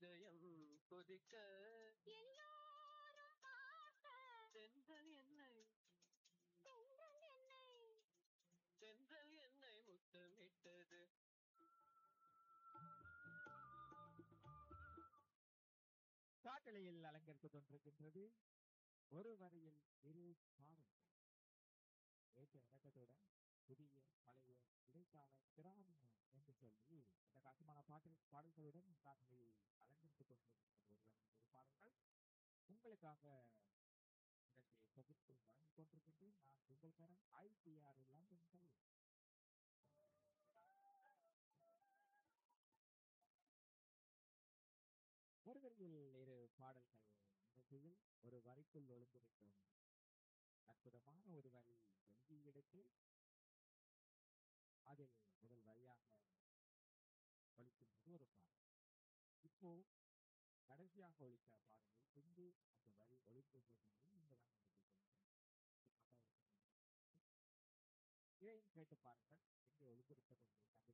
இதயம் கொதிக்க எல்லோரும் பார்க்க தென்றல் என்னை தென்றல் என்னை தென்றல் என்னை முத்தமிட்டது காட்டலையில் அலங்கரித்துக் கொண்டிருக்கின்றது ஒரு வரியில் இரு பாடல்கள் ஏற்ற இறக்கத்துடன் புதிய பழைய இடைக்கால கிராமிய என்று சொல்லி இந்த கட்டுமான பாடல் பாடல்களுடன் காட்டலையை அலங்கரித்துக் கொண்டிருக்கின்ற ஒரு வரியில் இரு பாடல்கள் உங்களுக்காக இதற்கு தொகுத்து வழங்கிக் கொண்டிருக்கின்றேன் நான் உங்கள் தரம் ஐபிஆர் லண்டன் கல்வி ஒரு வரியில் இரு பாடல்கள் நிகழ்ச்சியில் ஒரு வரிக்குள் ஒளிந்திருக்கும் அற்புதமான ஒரு வரி எஞ்சி எடுத்து அதில் முதல் வரியாக ஒழிக்கின்றது ஒரு பாடல் இப்போ கடைசியாக ஒழித்த பாடலில் எங்கு அந்த வரி ஒழிக்கின்றது நீங்கள் தான் கண்டுபிடிக்க வேண்டும் இதையும் கேட்டு பாருங்கள் எங்கே ஒழித்திருப்பது என்று கண்டுபிடிக்க